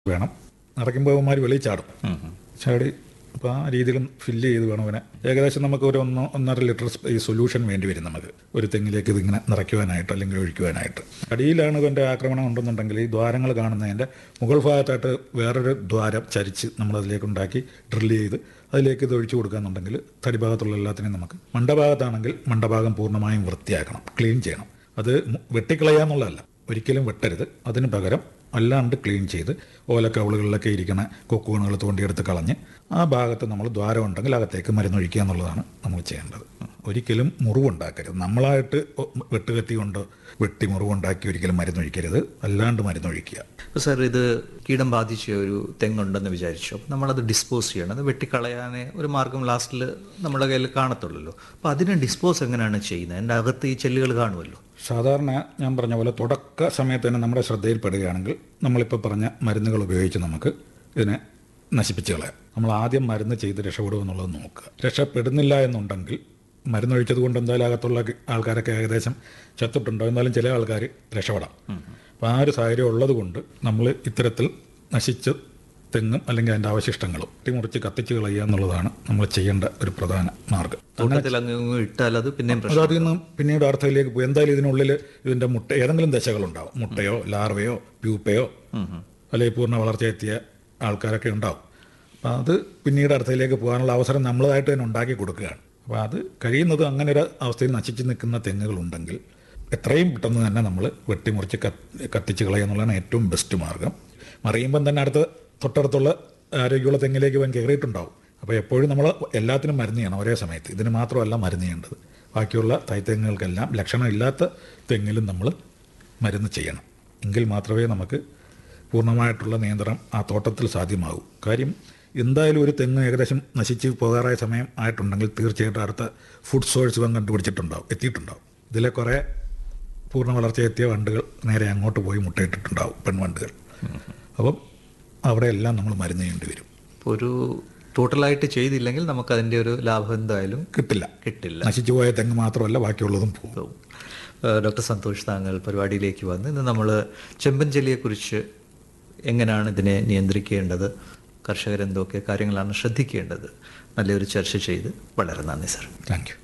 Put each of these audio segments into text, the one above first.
വേണം നിറയ്ക്കുമ്പോൾ അവന്മാർ വെളിയിൽ ചാടും ചാടി അപ്പോൾ ആ രീതിയിൽ ഫില്ല് ചെയ്ത് വേണം അവനെ ഏകദേശം നമുക്ക് ഒരു ഒന്ന് ഒന്നര ലിറ്റർ ഈ സൊല്യൂഷൻ വേണ്ടി വരും നമുക്ക് ഒരു തെങ്ങിലേക്ക് ഇതിങ്ങനെ നിറയ്ക്കുവാനായിട്ട് അല്ലെങ്കിൽ ഒഴിക്കുവാനായിട്ട് അടിയിലാണ് ഇവൻ്റെ ആക്രമണം ഉണ്ടെന്നുണ്ടെങ്കിൽ ഈ ദ്വാരങ്ങൾ കാണുന്നതിൻ്റെ മുകൾ ഭാഗത്തായിട്ട് വേറൊരു ദ്വാരം ചരിച്ച് നമ്മളതിലേക്ക് ഉണ്ടാക്കി ഡ്രില്ല് ചെയ്ത് അതിലേക്ക് ഇത് ഒഴിച്ചു കൊടുക്കുകയെന്നുണ്ടെങ്കിൽ തടിഭാഗത്തുള്ള എല്ലാത്തിനെയും നമുക്ക് മണ്ടഭാഗത്താണെങ്കിൽ മണ്ടഭാഗം പൂർണ്ണമായും വൃത്തിയാക്കണം ക്ലീൻ ചെയ്യണം അത് മു- വെട്ടിക്കളയുക എന്നുള്ളതല്ല ഒരിക്കലും വെട്ടരുത് അതിന് പകരം അല്ലാണ്ട് ക്ലീൻ ചെയ്ത് ഓലക്കവളുകളിലൊക്കെ ഇരിക്കണ കൊക്കുകൾ തോണ്ടിയെടുത്ത് കളഞ്ഞ് ആ ഭാഗത്ത് നമ്മൾ ദ്വാരം ഉണ്ടെങ്കിൽ അകത്തേക്ക് മരുന്നൊഴിക്കുക എന്നുള്ളതാണ് നമ്മൾ ചെയ്യേണ്ടത് ഒരിക്കലും മുറിവുണ്ടാക്കരുത് നമ്മളായിട്ട് ഒ- വെട്ടുകത്തി കൊണ്ട് വെട്ടി മുറിവുണ്ടാക്കി ഒരിക്കലും മരുന്നൊഴിക്കരുത് അല്ലാണ്ട് മരുന്നൊഴിക്കുക അപ്പോൾ സാർ ഇത് കീടം ബാധിച്ച ഒരു തെങ്ങുണ്ടെന്ന് വിചാരിച്ചു അപ്പോൾ നമ്മളത് ഡിസ്പോസ് ചെയ്യണം അത് വെട്ടിക്കളയാനേ ഒരു മാർഗം ലാസ്റ്റിൽ നമ്മുടെ കയ്യിൽ കാണത്തുള്ളൂ അപ്പോൾ അതിനെ ഡിസ്പോസ് എങ്ങനെയാണ് ചെയ്യുന്നത് എൻ്റെ അകത്ത് ഈ ചെല്ലുകൾ കാണുമല്ലോ സാധാരണ ഞാൻ പറഞ്ഞ പോലെ തുടക്ക സമയത്ത് തന്നെ നമ്മുടെ ശ്രദ്ധയിൽപ്പെടുകയാണെങ്കിൽ നമ്മളിപ്പോൾ പറഞ്ഞ മരുന്നുകൾ ഉപയോഗിച്ച് നമുക്ക് ഇതിനെ നശിപ്പിച്ച് കളയാം നമ്മൾ ആദ്യം മരുന്ന് ചെയ്ത് രക്ഷപ്പെടും എന്നുള്ളത് നോക്കുക രക്ഷപ്പെടുന്നില്ല എന്നുണ്ടെങ്കിൽ മരുന്നൊഴിച്ചത് കൊണ്ട് എന്തായാലും അകത്തുള്ള ആൾക്കാരൊക്കെ ഏകദേശം ചത്തിട്ടുണ്ടോ എന്നാലും ചില ആൾക്കാർ രക്ഷപ്പെടാം അപ്പോൾ ആ ഒരു സാഹചര്യം ഉള്ളത് കൊണ്ട് നമ്മൾ ഇത്തരത്തിൽ നശിച്ച് തെങ്ങും അല്ലെങ്കിൽ അതിൻ്റെ അവശിഷ്ടങ്ങളും മുറിച്ച് കത്തിച്ച് കളയുക എന്നുള്ളതാണ് നമ്മൾ ചെയ്യേണ്ട ഒരു പ്രധാന മാർഗ്ഗം തോട്ടത്തിൽ അങ്ങ് ഇങ്ങ് ഇട്ടാൽ അത് പിന്നെയും അത് പ്രശ്നം അതിൽ നിന്ന് പിന്നീട് അർത്ഥത്തിലേക്ക് പോയി എന്തായാലും ഇതിനുള്ളിൽ ഇതിന്റെ മുട്ട ഏതെങ്കിലും ദശകളുണ്ടാവും മുട്ടയോ ലാർവയോ പ്യൂപ്പയോ അല്ലെങ്കിൽ പൂർണ്ണ വളർച്ചയെത്തിയ ആൾക്കാരൊക്കെ ഉണ്ടാവും അപ്പം അത് പിന്നീട് അർത്ഥത്തിലേക്ക് പോകാനുള്ള അവസരം നമ്മളായിട്ട് തന്നെ ഉണ്ടാക്കി കൊടുക്കുകയാണ് അപ്പോൾ അത് കഴിയുന്നത് അങ്ങനെ ഒരു അവസ്ഥയിൽ നശിച്ച് നിൽക്കുന്ന തെങ്ങുകളുണ്ടെങ്കിൽ എത്രയും പെട്ടെന്ന് തന്നെ നമ്മൾ വെട്ടിമുറിച്ച് കത്ത് കത്തിച്ച് കളയുക എന്നുള്ളതാണ് ഏറ്റവും ബെസ്റ്റ് മാർഗം മറിയുമ്പം തന്നെ അടുത്ത തൊട്ടടുത്തുള്ള ആരോഗ്യമുള്ള തെങ്ങിലേക്ക് അവൻ കയറിയിട്ടുണ്ടാവും അപ്പോൾ എപ്പോഴും നമ്മൾ എല്ലാത്തിനും മരുന്ന് ചെയ്യണം ഒരേ സമയത്ത് ഇതിന് മാത്രമല്ല മരുന്ന് ചെയ്യേണ്ടത് ബാക്കിയുള്ള തൈത്തെങ്ങുകൾക്കെല്ലാം ലക്ഷണമില്ലാത്ത തെങ്ങിലും നമ്മൾ മരുന്ന് ചെയ്യണം എങ്കിൽ മാത്രമേ നമുക്ക് പൂർണ്ണമായിട്ടുള്ള നിയന്ത്രണം ആ തോട്ടത്തിൽ സാധ്യമാകൂ കാര്യം എന്തായാലും ഒരു തെങ്ങ് ഏകദേശം നശിച്ച് പോകാറായ സമയം ആയിട്ടുണ്ടെങ്കിൽ തീർച്ചയായിട്ടും അടുത്ത ഫുഡ് സോഴ്സ് ഇവൻ കണ്ടുപിടിച്ചിട്ടുണ്ടാവും എത്തിയിട്ടുണ്ടാവും ഇതിലെ കുറേ പൂർണ്ണ വളർച്ചയെത്തിയ വണ്ടുകൾ നേരെ അങ്ങോട്ട് പോയി മുട്ടയിട്ടിട്ടുണ്ടാവും പെൺവണ്ടുകൾ അപ്പം അവിടെയെല്ലാം നമ്മൾ മരുന്ന് ചെയ്യേണ്ടി വരും ഇപ്പോൾ ഒരു ടോട്ടലായിട്ട് ചെയ്തില്ലെങ്കിൽ നമുക്ക് അതിൻ്റെ ഒരു ലാഭം എന്തായാലും കിട്ടില്ല കിട്ടില്ല നശിച്ചു പോയ തെങ്ങ് മാത്രമല്ല ബാക്കിയുള്ളതും പോകും പോകും. ഏഹ് ഡോക്ടർ സന്തോഷ് താങ്കൾ പരിപാടിയിലേക്ക് വന്ന് ഇന്ന് നമ്മൾ ചെമ്പൻ ചെല്ലിയെക്കുറിച്ച് എങ്ങനെയാണ് ഇതിനെ നിയന്ത്രിക്കേണ്ടത് കർഷകർ എന്തൊക്കെ കാര്യങ്ങളാണ് ശ്രദ്ധിക്കേണ്ടത് നല്ലൊരു ചർച്ച ചെയ്ത് വളരെ നന്ദി സർ താങ്ക് യു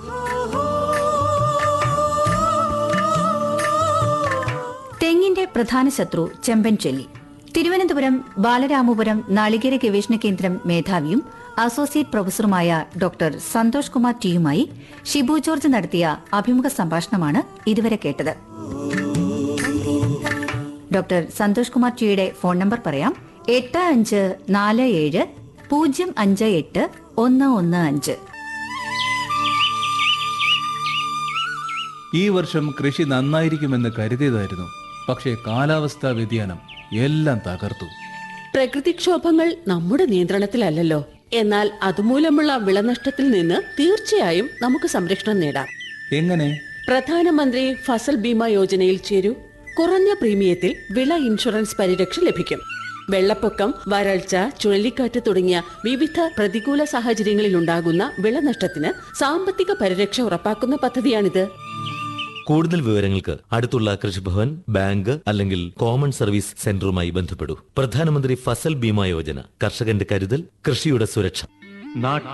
തെങ്ങിന്റെ പ്രധാന ശത്രു ചെമ്പൻ ചെല്ലി തിരുവനന്തപുരം ബാലരാമപുരം നാളികേര ഗവേഷണ കേന്ദ്രം മേധാവിയും അസോസിയേറ്റ് പ്രൊഫസറുമായ ഡോക്ടർ സന്തോഷ് കുമാർ ടിയുമായി ഷിബു ജോർജ് നടത്തിയ അഭിമുഖ സംഭാഷണമാണ് ഇതുവരെ കേട്ടത് ഡോക്ടർ സന്തോഷ് കുമാർ ടിയുടെ ഫോൺ നമ്പർ പറയാം എട്ട് അഞ്ച് നാല് ഏഴ് പൂജ്യം അഞ്ച് എട്ട് ഒന്ന് ഒന്ന് അഞ്ച് ഈ വർഷം കൃഷി നന്നായിരിക്കുമെന്ന് കരുതിയതായിരുന്നു പക്ഷേ കാലാവസ്ഥാ വ്യതിയാനം എല്ലാം തകർത്തു പ്രകൃതിക്ഷോഭങ്ങൾ നമ്മുടെ നിയന്ത്രണത്തിലല്ലല്ലോ എന്നാൽ അതുമൂലമുള്ള വിളനഷ്ടത്തിൽ നിന്ന് തീർച്ചയായും നമുക്ക് സംരക്ഷണം നേടാം എങ്ങനെ പ്രധാനമന്ത്രി ഫസൽ ബീമ യോജനയിൽ ചേരൂ കുറഞ്ഞ പ്രീമിയത്തിൽ വിള ഇൻഷുറൻസ് പരിരക്ഷ ലഭിക്കും വെള്ളപ്പൊക്കം വരൾച്ച ചുഴലിക്കാറ്റ് തുടങ്ങിയ വിവിധ പ്രതികൂല സാഹചര്യങ്ങളിൽ ഉണ്ടാകുന്ന വിളനഷ്ടത്തിന് സാമ്പത്തിക പരിരക്ഷ ഉറപ്പാക്കുന്ന പദ്ധതിയാണിത് കൂടുതൽ വിവരങ്ങൾക്ക് അടുത്തുള്ള കൃഷിഭവൻ ബാങ്ക് അല്ലെങ്കിൽ കോമൺ സർവീസ് സെന്ററുമായി ബന്ധപ്പെടൂ പ്രധാനമന്ത്രി ഫസൽ ബീമ യോജന കർഷകന്റെ കരുതൽ കൃഷിയുടെ സുരക്ഷ